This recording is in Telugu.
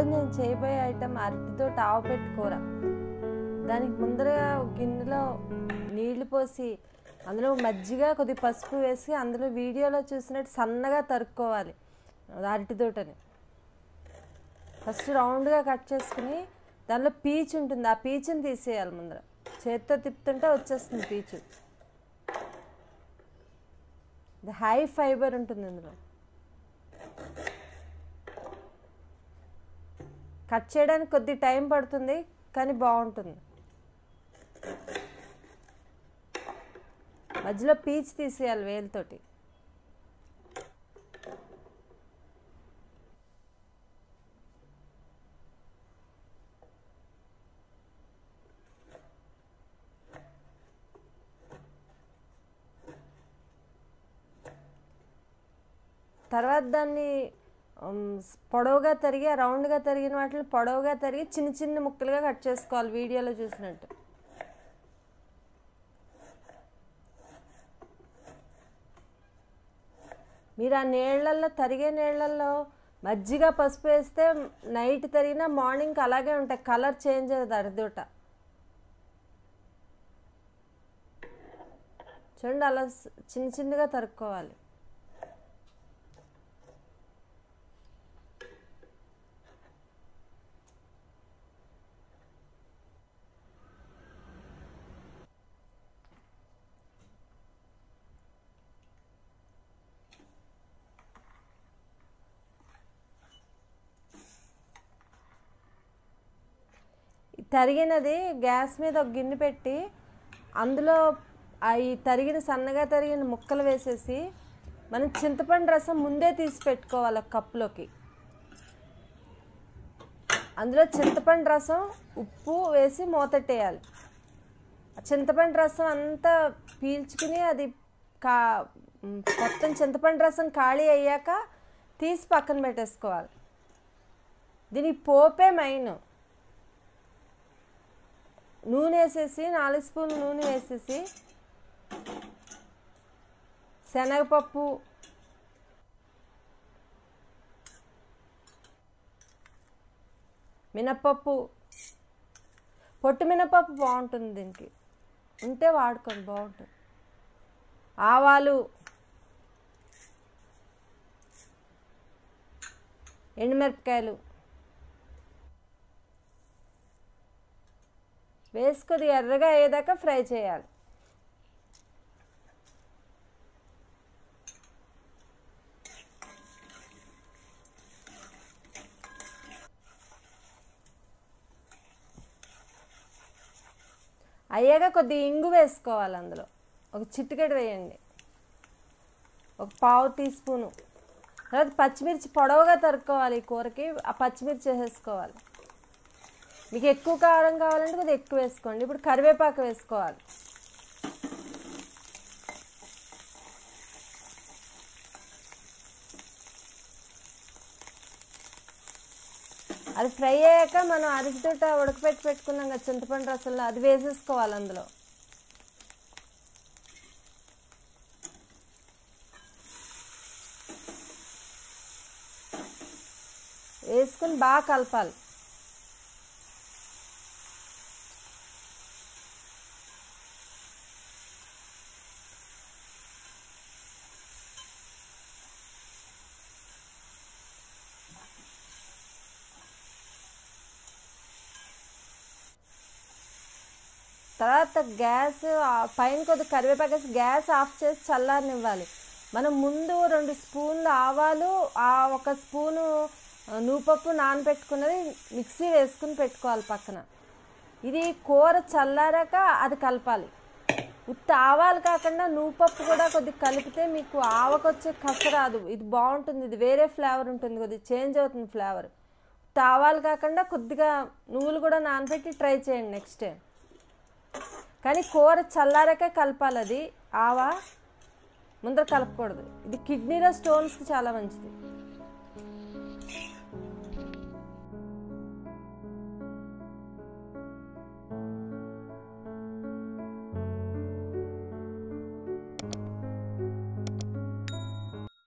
ఈరోజు నేను చేయబోయే ఐటమ్ అరటితో ఆవపెట్టు కూర దానికి ముందరగా ఒక గిన్నెలో నీళ్లు పోసి అందులో మజ్జిగ కొద్ది పసుపు వేసి అందులో వీడియోలో చూసినట్టు సన్నగా తరుక్కోవాలి అరటితోటని ఫస్ట్ రౌండ్గా కట్ చేసుకుని దానిలో పీచు ఉంటుంది ఆ పీచుని తీసేయాలి ముందర చేత్తో తిప్పుతుంటే వచ్చేస్తుంది పీచు ఇది హై ఫైబర్ ఉంటుంది ఇందులో కట్ చేయడానికి కొద్ది టైం పడుతుంది కానీ బాగుంటుంది మధ్యలో పీచ్ తీసేయాలి వేలుతోటి తర్వాత దాన్ని ఉమ్, పొడవుగా తరిగి రౌండ్గా తరిగిన వాటిని పొడవుగా తరిగి చిన్న చిన్న ముక్కలుగా కట్ చేసుకోవాలి వీడియోలో చూసినట్టు మీరు ఆ నీళ్ళల్లో తరిగే నీళ్ళల్లో మజ్జిగ పసుపు వేస్తే నైట్ తరిగినా మార్నింగ్ అలాగే ఉంటాయి కలర్ చేంజ్ అవుతుంది అరదూట చూడండి అలా స్- చిన్న చిన్నగా తరుక్కోవాలి ఈ తరిగినది గ్యాస్ మీద ఒక గిన్నె పెట్టి అందులో ఆ ఈ తరిగిన సన్నగా తరిగిన ముక్కలు వేసేసి మనం చింతపండు రసం ముందే తీసి పెట్టుకోవాలి ఒక కప్పులోకి అందులో చింతపండు రసం ఉప్పు వేసి మూతట్టేయాలి ఆ చింతపండు రసం అంతా పీల్చుకుని అది కా మ్, మొత్తం చింతపండు రసం ఖాళీ అయ్యాక తీసి పక్కన పెట్టేసుకోవాలి దీనికి పోపే మైన్ నూనె వేసేసి నాలుగు స్పూన్లు నూనె వేసేసి శనగపప్పు మినప్పప్పు పొట్టు మినపప్పు బాగుంటుంది దీనికి ఉంటే వాడుకోండి బాగుంటుంది ఆవాలు ఎండుమిరపకాయలు వేసుకొని ఎర్రగా అయ్యేదాకా ఫ్రై చేయాలి అయ్యాక కొద్దిగా ఇంగు వేసుకోవాలి అందులో ఒక చిటికెడు వేయండి ఒక పావు టీ స్పూను తర్వాత పచ్చిమిర్చి పొడవుగా తరుక్కోవాలి ఈ కూరకి ఆ పచ్చిమిర్చి వేసేసుకోవాలి మీకు ఎక్కువ కారం కావాలంటే కొద్దిగా ఎక్కువ వేసుకోండి ఇప్పుడు కరివేపాకు వేసుకోవాలి అది ఫ్రై అయ్యాక మనం అరటితోట ఉడకపెట్టి పెట్టుకున్నాం కదా చింతపండు రసంలో అది వేసేసుకోవాలి అందులో వేసుకుని బాగా కలపాలి తర్వాత గ్యాస్ ఆ- పైన కొద్ది కరివేపాకు వేసి గ్యాస్ ఆఫ్ చేసి చల్లారనివ్వాలి మనం ముందు రెండు స్పూన్లు ఆవాలు ఆ ఒక స్పూను ఆ, నూపప్పు నానబెట్టుకున్నది మిక్సీ వేసుకుని పెట్టుకోవాలి పక్కన ఇది కూర చల్లారాక అది కలపాలి ఉత్త ఆవాలు కాకుండా నూపప్పు కూడా కొద్దిగా కలిపితే మీకు ఆవకొచ్చే కస రాదు ఇది బాగుంటుంది ఇది వేరే ఫ్లేవర్ ఉంటుంది కొద్దిగా చేంజ్ అవుతుంది ఫ్లేవర్ ఉత్త ఆవాలు కాకుండా కొద్దిగా నువ్వులు కూడా నానబెట్టి ట్రై చేయండి నెక్స్ట్ టైం కానీ కూర చల్లారాకే కలపాలి అది ఆవా ముందర కలపకూడదు ఇది కిడ్నీలో స్టోన్స్కి చాలా మంచిది